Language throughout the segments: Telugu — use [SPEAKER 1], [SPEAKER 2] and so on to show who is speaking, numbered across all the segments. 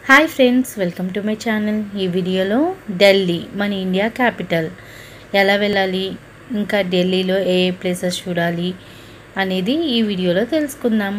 [SPEAKER 1] hi friends welcome to my channel ఈ వీడియోలో ఢిల్లీ మన ఇండియా క్యాపిటల్ ఎలా వెళ్ళాలి ఇంకా ఢిల్లీలో ఏ ఏ ప్లేసెస్ చూడాలి అనేది ఈ వీడియోలో తెలుసుకుందాం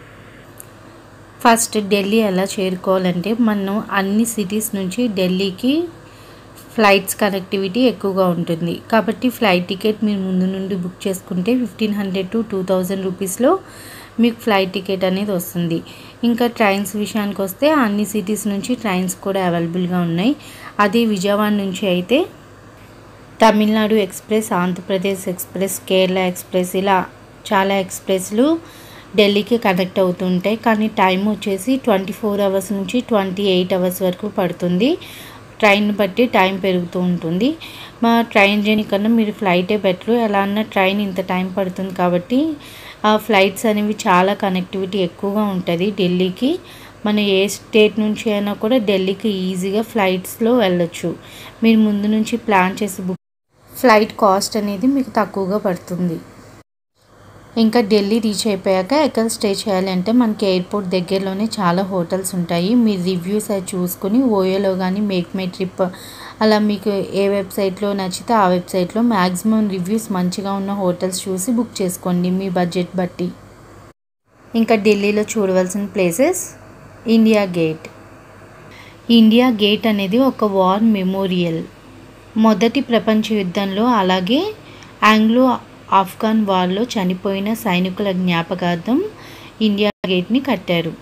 [SPEAKER 1] ఫస్ట్ ఢిల్లీ ఎలా చేరుకోవాలంటే మనం అన్ని సిటీస్ నుంచి ఢిల్లీకి ఫ్లైట్స్ కనెక్టివిటీ ఎక్కువగా ఉంటుంది కాబట్టి ఫ్లైట్ టికెట్ మీరు ముందు నుండి బుక్ చేసుకుంటే fifteen hundred to two thousand రూపీస్లో మీకు ఫ్లైట్ టికెట్ అనేది వస్తుంది ఇంకా ట్రైన్స్ విషయానికి వస్తే అన్ని సిటీస్ నుంచి ట్రైన్స్ కూడా అవైలబుల్గా ఉన్నాయి అదే విజయవాడ నుంచి అయితే Tamil Nadu express Andhra Pradesh express Kerala express ఇలా చాలా ఎక్స్ప్రెస్లు ఢిల్లీకి కనెక్ట్ అవుతుంటాయి కానీ టైం వచ్చేసి ట్వంటీ ఫోర్ అవర్స్ నుంచి ట్వంటీ ఎయిట్ అవర్స్ వరకు పడుతుంది ట్రైన్ బట్టి టైం పెరుగుతూ ఉంటుంది మా ట్రైన్ జర్నీ కన్నా మీరు ఫ్లైటే బెటర్ ఎలా అన్నా ట్రైన్ ఇంత టైం పడుతుంది కాబట్టి ఆ ఫ్లైట్స్ అనేవి చాలా కనెక్టివిటీ ఎక్కువగా ఉంటుంది ఢిల్లీకి మన ఏ స్టేట్ నుంచి అయినా కూడా ఢిల్లీకి ఈజీగా ఫ్లైట్స్లో వెళ్ళొచ్చు మీరు ముందు నుంచి ప్లాన్ చేసి బుక్ ఫ్లైట్ కాస్ట్ అనేది మీకు తక్కువగా పడుతుంది ఇంకా ఢిల్లీ రీచ్ అయిపోయాక ఎక్కడ స్టే చేయాలి అంటే మనకి ఎయిర్పోర్ట్ దగ్గరలోనే చాలా హోటల్స్ ఉంటాయి మీ రివ్యూస్ అవి చూసుకొని ఓయోలో కానీ మేక్ మై ట్రిప్ అలా మీకు ఏ వెబ్సైట్లో నచ్చితే ఆ వెబ్సైట్లో మ్యాక్సిమం రివ్యూస్ మంచిగా ఉన్న హోటల్స్ చూసి బుక్ చేసుకోండి మీ బడ్జెట్ బట్టి ఇంకా ఢిల్లీలో చూడవలసిన places India Gate India Gate అనేది ఒక వార్ మెమోరియల్ మొదటి ప్రపంచ యుద్ధంలో అలాగే ఆంగ్లో ఆఫ్ఘన్ వార్లో చనిపోయిన సైనికుల జ్ఞాపకార్థం ఇండియా గేట్ని కట్టారు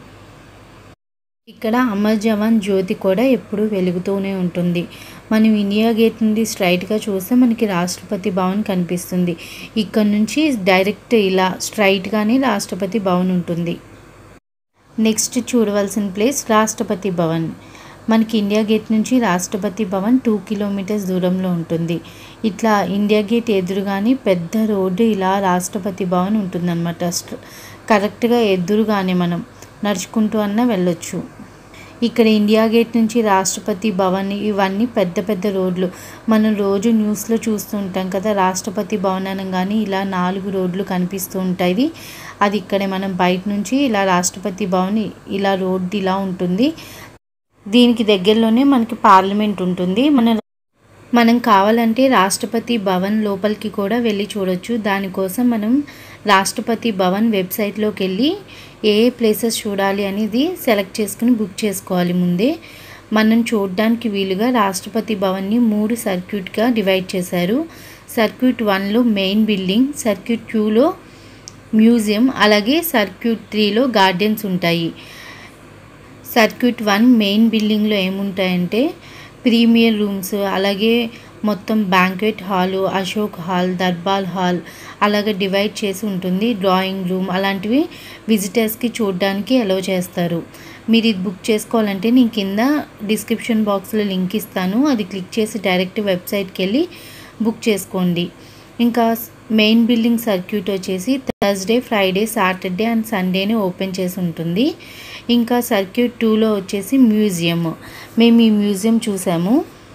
[SPEAKER 1] ఇక్కడ అమర్ జవాన్ జ్యోతి కూడా ఎప్పుడూ వెలుగుతూనే ఉంటుంది మనం ఇండియా గేట్ నుండి స్ట్రైట్గా చూస్తే మనకి రాష్ట్రపతి భవన్ కనిపిస్తుంది ఇక్కడ నుంచి డైరెక్ట్ ఇలా స్ట్రైట్గానే రాష్ట్రపతి భవన్ ఉంటుంది నెక్స్ట్ చూడవలసిన ప్లేస్ రాష్ట్రపతి భవన్ మనకి ఇండియా గేట్ నుంచి రాష్ట్రపతి భవన్ టూ కిలోమీటర్స్ దూరంలో ఉంటుంది ఇట్లా ఇండియా గేట్ ఎదురుగానే పెద్ద రోడ్డు ఇలా రాష్ట్రపతి భవన్ ఉంటుందన్నమాట కరెక్ట్గా ఎదురుగానే మనం నడుచుకుంటూ అన్నా వెళ్ళొచ్చు ఇక్కడ ఇండియా గేట్ నుంచి రాష్ట్రపతి భవన్ ఇవన్నీ పెద్ద పెద్ద రోడ్లు మనం రోజు న్యూస్లో చూస్తూ ఉంటాం కదా రాష్ట్రపతి భవన్ అనగానే ఇలా నాలుగు రోడ్లు కనిపిస్తూ ఉంటాయి అది ఇక్కడే మనం బయట నుంచి ఇలా రాష్ట్రపతి భవన్ ఇలా రోడ్డు ఇలా ఉంటుంది దీనికి దగ్గరలోనే మనకి పార్లమెంట్ ఉంటుంది మన మనం కావాలంటే రాష్ట్రపతి భవన్ లోపలికి కూడా వెళ్ళి చూడొచ్చు దానికోసం మనం రాష్ట్రపతి భవన్ వెబ్సైట్లోకి వెళ్ళి ఏ ఏ ప్లేసెస్ చూడాలి అనేది సెలెక్ట్ చేసుకుని బుక్ చేసుకోవాలి ముందే మనం చూడడానికి వీలుగా రాష్ట్రపతి భవన్ని మూడు సర్క్యూట్గా డివైడ్ చేశారు సర్క్యూట్ వన్లో మెయిన్ బిల్డింగ్ సర్క్యూట్ టూలో మ్యూజియం అలాగే సర్క్యూట్ త్రీలో గార్డెన్స్ ఉంటాయి సర్క్యూట్ వన్ మెయిన్ బిల్డింగ్లో ఏముంటాయంటే ప్రీమియర్ రూమ్స్ అలాగే మొత్తం banquet hall Ashok hall Darbar hall అలాగే డివైడ్ చేసి ఉంటుంది డ్రాయింగ్ రూమ్ అలాంటివి విజిటర్స్కి చూడడానికి అలౌ చేస్తారు మీరు ఇది బుక్ చేసుకోవాలంటే నేను కింద డిస్క్రిప్షన్ బాక్స్లో లింక్ ఇస్తాను అది క్లిక్ చేసి డైరెక్ట్ వెబ్సైట్కి వెళ్ళి బుక్ చేసుకోండి ఇంకా మెయిన్ బిల్డింగ్ సర్క్యూట్ వచ్చేసి థర్స్డే ఫ్రైడే సాటర్డే అండ్ సండేనే ఓపెన్ చేసి ఉంటుంది ఇంకా సర్క్యూట్ టూలో వచ్చేసి మ్యూజియం మేము ఈ మ్యూజియం చూసాము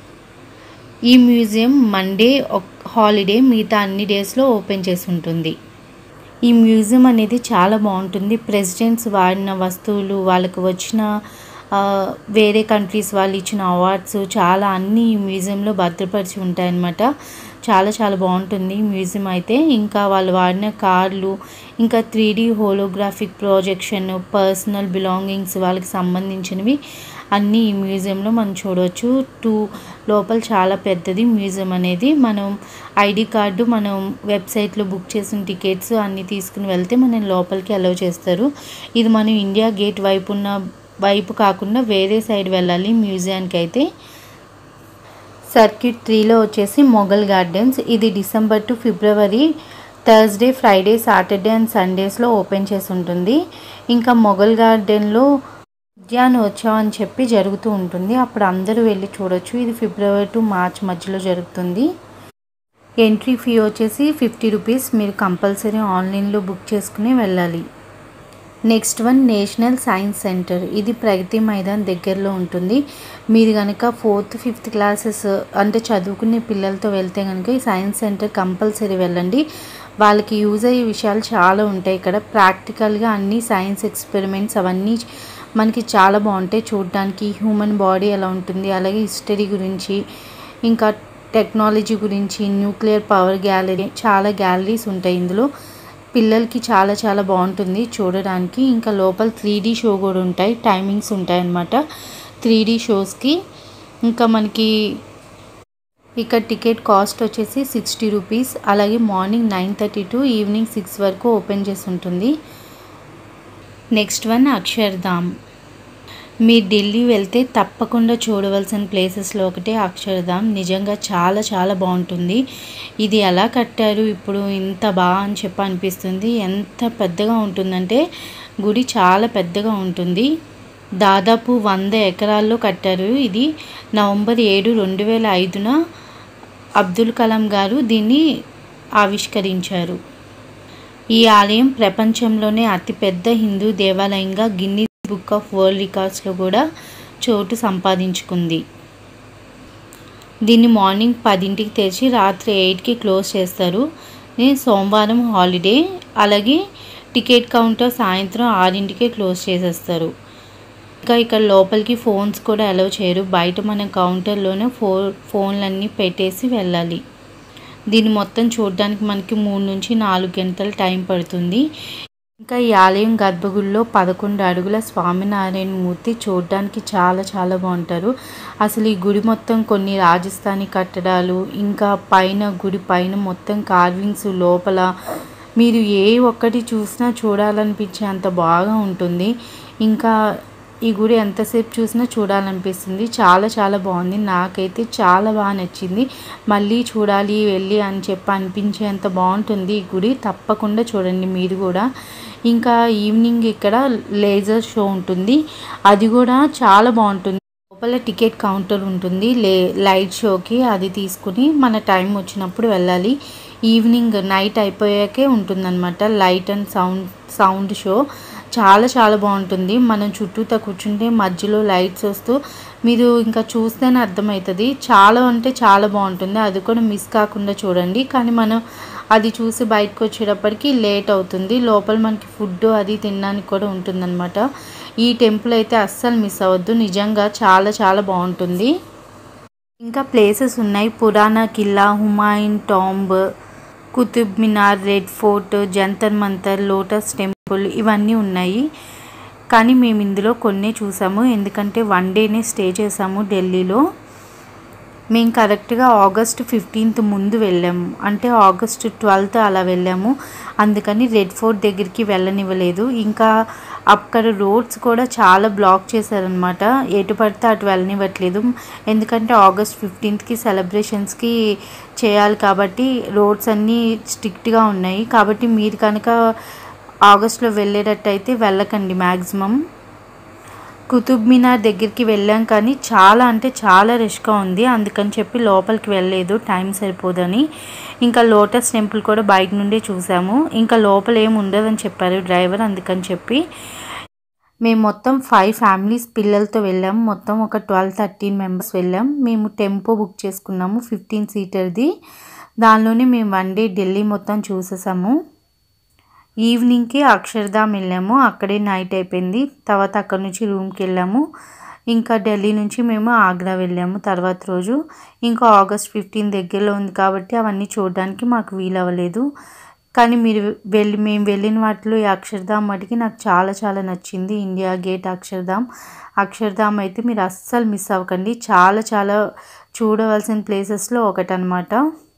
[SPEAKER 1] ఈ మ్యూజియం మండే హాలిడే మిగతా అన్ని డేస్లో ఓపెన్ చేసి ఉంటుంది ఈ మ్యూజియం అనేది చాలా బాగుంటుంది ప్రెసిడెంట్స్ వాడిన వస్తువులు వాళ్ళకి వచ్చిన వేరే కంట్రీస్ వాళ్ళు ఇచ్చిన అవార్డ్స్ చాలా అన్నీ ఈ మ్యూజియంలో భద్రపరిచి ఉంటాయన్నమాట చాలా చాలా బాగుంటుంది మ్యూజియం అయితే ఇంకా వాళ్ళు వాడిన కార్లు ఇంకా three D holographic projection personal belongings వాళ్ళకి సంబంధించినవి అన్నీ ఈ మ్యూజియంలో మనం చూడవచ్చు టూ లోపల చాలా పెద్దది మ్యూజియం అనేది మనం ఐడి కార్డు మనం వెబ్సైట్లో బుక్ చేసిన టికెట్స్ అన్నీ తీసుకుని వెళ్తే మనం లోపలికి అలౌ చేస్తారు ఇది మనం ఇండియా గేట్ వైపు ఉన్న వైపు కాకుండా వేరే సైడ్ వెళ్ళాలి మ్యూజియానికి అయితే సర్క్యూట్ త్రీలో వచ్చేసి మొఘల్ గార్డెన్స్ ఇది December to February Thursday Friday Saturday and సండేస్లో ఓపెన్ చేసి ఉంటుంది ఇంకా మొఘల్ గార్డెన్లో ఉద్యానోత్సవం అని చెప్పి జరుగుతూ ఉంటుంది అప్పుడు అందరూ వెళ్ళి చూడొచ్చు ఇది ఫిబ్రవరి టు మార్చ్ మధ్యలో జరుగుతుంది ఎంట్రీ ఫీ వచ్చేసి ఫిఫ్టీ రూపీస్ మీరు కంపల్సరీ ఆన్లైన్లో బుక్ చేసుకుని వెళ్ళాలి next one national science centre ఇది ప్రగతి మైదాన్ దగ్గరలో ఉంటుంది మీరు కనుక ఫోర్త్ ఫిఫ్త్ క్లాసెస్ అంటే చదువుకునే పిల్లలతో వెళ్తే కనుక ఈ సైన్స్ సెంటర్ కంపల్సరీ వెళ్ళండి వాళ్ళకి యూజ్ అయ్యే విషయాలు చాలా ఉంటాయి ఇక్కడ ప్రాక్టికల్గా అన్ని సైన్స్ ఎక్స్పెరిమెంట్స్ అవన్నీ మనకి చాలా బాగుంటాయి చూడడానికి హ్యూమన్ బాడీ ఎలా ఉంటుంది అలాగే హిస్టరీ గురించి ఇంకా టెక్నాలజీ గురించి న్యూక్లియర్ పవర్ గ్యాలరీ చాలా గ్యాలరీస్ ఉంటాయి ఇందులో పిల్లలకి చాలా చాలా బాగుంటుంది చూడడానికి ఇంకా లోపల త్రీ డీ షో కూడా ఉంటాయి టైమింగ్స్ ఉంటాయి అన్నమాట త్రీ డీ షోస్కి ఇంకా మనకి ఇక్కడ టికెట్ కాస్ట్ వచ్చేసి సిక్స్టీ రూపీస్ అలాగే morning nine thirty to evening six వరకు ఓపెన్ చేసి ఉంటుంది నెక్స్ట్ వన్ అక్షర్ధామ్ మీరు ఢిల్లీ వెళ్తే తప్పకుండా చూడవలసిన ప్లేసెస్లో ఒకటే అక్షరధామ్ నిజంగా చాలా చాలా బాగుంటుంది ఇది ఎలా కట్టారు ఇప్పుడు ఇంత బాగా అని చెప్పి అనిపిస్తుంది ఎంత పెద్దగా ఉంటుందంటే గుడి చాలా పెద్దగా ఉంటుంది దాదాపు వంద ఎకరాల్లో కట్టారు ఇది నవంబర్ ఏడు రెండు వేల ఐదున అబ్దుల్ కలాం గారు దీన్ని ఆవిష్కరించారు ఈ ఆలయం ప్రపంచంలోనే అతిపెద్ద హిందూ దేవాలయంగా గిన్నీ బుక్ ఆఫ్ వరల్డ్ రికార్డ్స్లో కూడా చోటు సంపాదించుకుంది దీన్ని మార్నింగ్ పదింటికి తెరిచి రాత్రి ఎయిట్కి క్లోజ్ చేస్తారు నేను సోమవారం హాలిడే అలాగే టికెట్ కౌంటర్ సాయంత్రం ఆరింటికే క్లోజ్ చేసేస్తారు ఇంకా ఇక్కడ లోపలికి ఫోన్స్ కూడా అలౌ చేయరు బయట మన కౌంటర్లోనే ఫో ఫోన్లన్నీ పెట్టేసి వెళ్ళాలి దీన్ని మొత్తం చూడడానికి మనకి మూడు నుంచి నాలుగు గంటల టైం పడుతుంది ఇంకా ఈ ఆలయం గర్భగుడిలో పదకొండు అడుగుల స్వామినారాయణ మూర్తి చూడడానికి చాలా చాలా బాగుంటారు అసలు ఈ గుడి మొత్తం కొన్ని రాజస్థానీ కట్టడాలు ఇంకా పైన గుడి పైన మొత్తం కార్వింగ్స్ లోపల మీరు ఏ ఒక్కటి చూసినా చూడాలనిపించే అంత బాగా ఉంటుంది ఇంకా ఈ గుడి ఎంతసేపు చూసినా చూడాలనిపిస్తుంది చాలా చాలా బాగుంది నాకైతే చాలా బాగా నచ్చింది మళ్ళీ చూడాలి వెళ్ళి అని చెప్పి అనిపించేంత బాగుంటుంది ఈ గుడి తప్పకుండా చూడండి మీరు కూడా ఇంకా ఈవినింగ్ ఇక్కడ లేజర్ షో ఉంటుంది అది కూడా చాలా బాగుంటుంది లోపల టికెట్ కౌంటర్ ఉంటుంది లే లైట్ షోకి అది తీసుకుని మన టైం వచ్చినప్పుడు వెళ్ళాలి ఈవినింగ్ నైట్ అయిపోయాకే ఉంటుందన్నమాట light and sound sound show చాలా చాలా బాగుంటుంది మనం చుట్టూతా కూర్చుంటే మధ్యలో లైట్స్ వస్తూ మీరు ఇంకా చూస్తేనే అర్థమవుతుంది చాలా అంటే చాలా బాగుంటుంది అది కూడా మిస్ కాకుండా చూడండి కానీ మనం అది చూసి బయటకు వచ్చేటప్పటికి లేట్ అవుతుంది లోపల మనకి ఫుడ్ అది తినడానికి కూడా ఉంటుందన్నమాట ఈ టెంపుల్ అయితే అస్సలు మిస్ అవ్వద్దు నిజంగా చాలా చాలా బాగుంటుంది ఇంకా ప్లేసెస్ ఉన్నాయి Purana Qila Humayun Tomb Qutub Minar Red Fort Jantar Mantar Lotus Temple ఇవన్నీ ఉన్నాయి కానీ మేము ఇందులో కొన్నే చూసాము ఎందుకంటే వన్ డేనే స్టే చేసాము ఢిల్లీలో మేము కరెక్ట్గా ఆగస్ట్ ఫిఫ్టీన్త్ ముందు వెళ్ళాము అంటే ఆగస్ట్ ట్వెల్త్ అలా వెళ్ళాము అందుకని రెడ్ ఫోర్ట్ దగ్గరికి వెళ్ళనివ్వలేదు ఇంకా అక్కడ రోడ్స్ కూడా చాలా బ్లాక్ చేశారనమాట ఎటు పడితే అటు వెళ్ళనివ్వట్లేదు ఎందుకంటే ఆగస్ట్ ఫిఫ్టీన్త్కి సెలబ్రేషన్స్కి చేయాలి కాబట్టి రోడ్స్ అన్నీ స్ట్రిక్ట్గా ఉన్నాయి కాబట్టి మీరు కనుక ఆగస్ట్లో వెళ్ళేటట్టయితే వెళ్ళకండి మ్యాక్సిమం కుతుబ్ మినార్ దగ్గరికి వెళ్ళాం కానీ చాలా అంటే చాలా రష్గా ఉంది అందుకని చెప్పి లోపలికి వెళ్ళలేదు టైం సరిపోదని ఇంకా లోటస్ టెంపుల్ కూడా బయట నుండే చూసాము ఇంకా లోపల ఏమి ఉండదని చెప్పారు డ్రైవర్ అందుకని చెప్పి మేము మొత్తం ఫైవ్ ఫ్యామిలీస్ పిల్లలతో వెళ్ళాము మొత్తం ఒక ట్వెల్వ్ థర్టీన్ మెంబర్స్ వెళ్ళాం మేము టెంపో బుక్ చేసుకున్నాము ఫిఫ్టీన్ సీటర్ది దానిలోనే మేము వన్ డే ఢిల్లీ మొత్తం చూసేసాము ఈవినింగ్కి అక్షర్ధామ్ వెళ్ళాము అక్కడే నైట్ అయిపోయింది తర్వాత అక్కడ నుంచి రూమ్కి వెళ్ళాము ఇంకా ఢిల్లీ నుంచి మేము ఆగ్రా వెళ్ళాము తర్వాత రోజు ఇంకా ఆగస్ట్ ఫిఫ్టీన్ దగ్గరలో ఉంది కాబట్టి అవన్నీ చూడడానికి మాకు వీలవ్వలేదు కానీ మీరు వెళ్ళి మేము వెళ్ళిన వాటిలో ఈ అక్షర్ధామ్ మటుకి నాకు చాలా చాలా నచ్చింది ఇండియా గేట్ అక్షర్ధామ్ అక్షర్ధామ్ అయితే మీరు అస్సలు మిస్ అవ్వకండి చాలా చాలా చూడవలసిన ప్లేసెస్లో ఒకటనమాట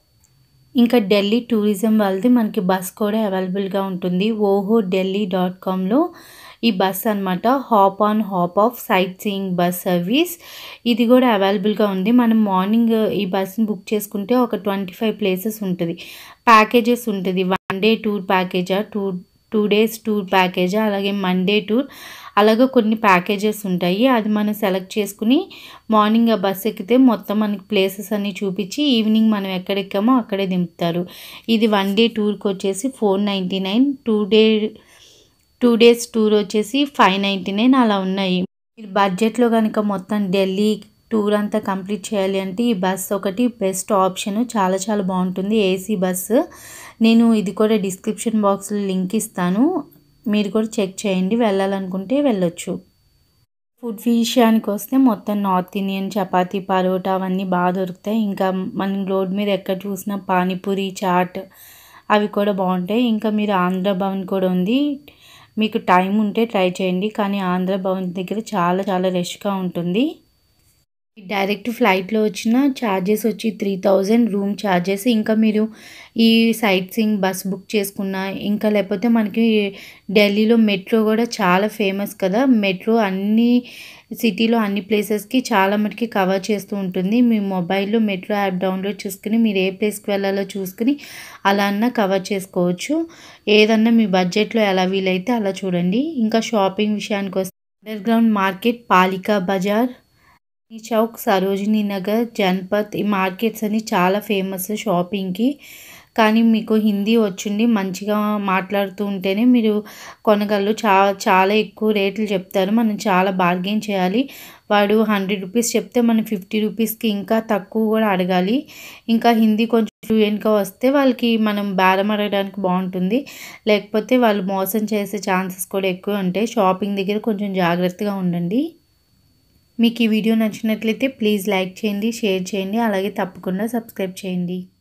[SPEAKER 1] ఇంకా ఢిల్లీ టూరిజం వాళ్ళది మనకి బస్ కూడా అవైలబుల్గా ఉంటుంది ఓహో ఢిల్లీ డాట్ కామ్లో ఈ బస్ అనమాట hop on hop off sightseeing bus service ఇది కూడా అవైలబుల్గా ఉంది మనం మార్నింగ్ ఈ బస్ని బుక్ చేసుకుంటే ఒక ట్వంటీ ఫైవ్ ప్లేసెస్ ఉంటుంది ప్యాకేజెస్ ఉంటుంది వన్ డే టూర్ ప్యాకేజా టూ టూ డేస్ టూర్ ప్యాకేజా అలాగే మండే టూర్ అలాగే కొన్ని ప్యాకేజెస్ ఉంటాయి అది మనం సెలెక్ట్ చేసుకుని మార్నింగ్ ఆ బస్ ఎక్కితే మొత్తం మనకి ప్లేసెస్ అన్నీ చూపించి ఈవినింగ్ మనం ఎక్కడెక్కామో అక్కడే దింపుతారు ఇది వన్ డే టూర్కి వచ్చేసి four ninety nine two day two days tour వచ్చేసి ఫైవ్ నైంటీ నైన్ అలా ఉన్నాయి మీరు బడ్జెట్లో కనుక మొత్తం ఢిల్లీ టూర్ అంతా కంప్లీట్ చేయాలి అంటే ఈ బస్ ఒకటి బెస్ట్ ఆప్షన్ చాలా చాలా బాగుంటుంది ఏసీ బస్సు నేను ఇది కూడా డిస్క్రిప్షన్ బాక్స్లో లింక్ ఇస్తాను మీరు కూడా చెక్ చేయండి వెళ్ళాలనుకుంటే వెళ్ళొచ్చు ఫుడ్ విషయానికి వస్తే మొత్తం నార్త్ ఇండియన్ చపాతీ పరోటా అవన్నీ బాగా దొరుకుతాయి ఇంకా మనం రోడ్ మీద ఎక్కడ చూసినా పానీపూరి చాట్ అవి కూడా బాగుంటాయి ఇంకా మీరు ఆంధ్ర భవన్ కూడా ఉంది మీకు టైం ఉంటే ట్రై చేయండి కానీ ఆంధ్ర భవన్ దగ్గర చాలా చాలా రష్గా ఉంటుంది డైరెక్ట్ ఫ్లైట్లో వచ్చిన ఛార్జెస్ వచ్చి త్రీ థౌజండ్ రూమ్ ఛార్జెస్ ఇంకా మీరు ఈ సైట్ సీయింగ్ బస్ బుక్ చేసుకున్న ఇంకా లేకపోతే మనకి ఢిల్లీలో మెట్రో కూడా చాలా ఫేమస్ కదా మెట్రో అన్ని సిటీలో అన్ని ప్లేసెస్కి చాలా మటుకి కవర్ చేస్తూ ఉంటుంది మీ మొబైల్లో మెట్రో యాప్ డౌన్లోడ్ చేసుకుని మీరు ఏ ప్లేస్కి వెళ్ళాలో చూసుకుని అలా అన్నా కవర్ చేసుకోవచ్చు ఏదన్నా మీ బడ్జెట్లో ఎలా వీలైతే అలా చూడండి ఇంకా షాపింగ్ విషయానికి వస్తే underground market Palika Bazaar ఈ చౌక్ సరోజినీ నగర్ జన్పత్ ఈ మార్కెట్స్ అన్ని చాలా ఫేమస్ షాపింగ్కి కానీ మీకు హిందీ వచ్చిండి మంచిగా మాట్లాడుతూ ఉంటేనే మీరు కొనగలరు చా చాలా ఎక్కువ రేట్లు చెప్తారు మనం చాలా బార్గెన్ చేయాలి వాడు హండ్రెడ్ రూపీస్ చెప్తే మనం ఫిఫ్టీ రూపీస్కి ఇంకా తక్కువ కూడా అడగాలి ఇంకా హిందీ కొంచెం ఫ్లూయెంట్గా వస్తే వాళ్ళకి మనం బేరం అడగడానికి బాగుంటుంది లేకపోతే వాళ్ళు మోసం చేసే ఛాన్సెస్ కూడా ఎక్కువ ఉంటాయి షాపింగ్ దగ్గర కొంచెం జాగ్రత్తగా ఉండండి మీకు ఈ వీడియో నచ్చినట్లయితే ప్లీజ్ లైక్ చేయండి షేర్ చేయండి అలాగే తప్పకుండా సబ్స్క్రైబ్ చేయండి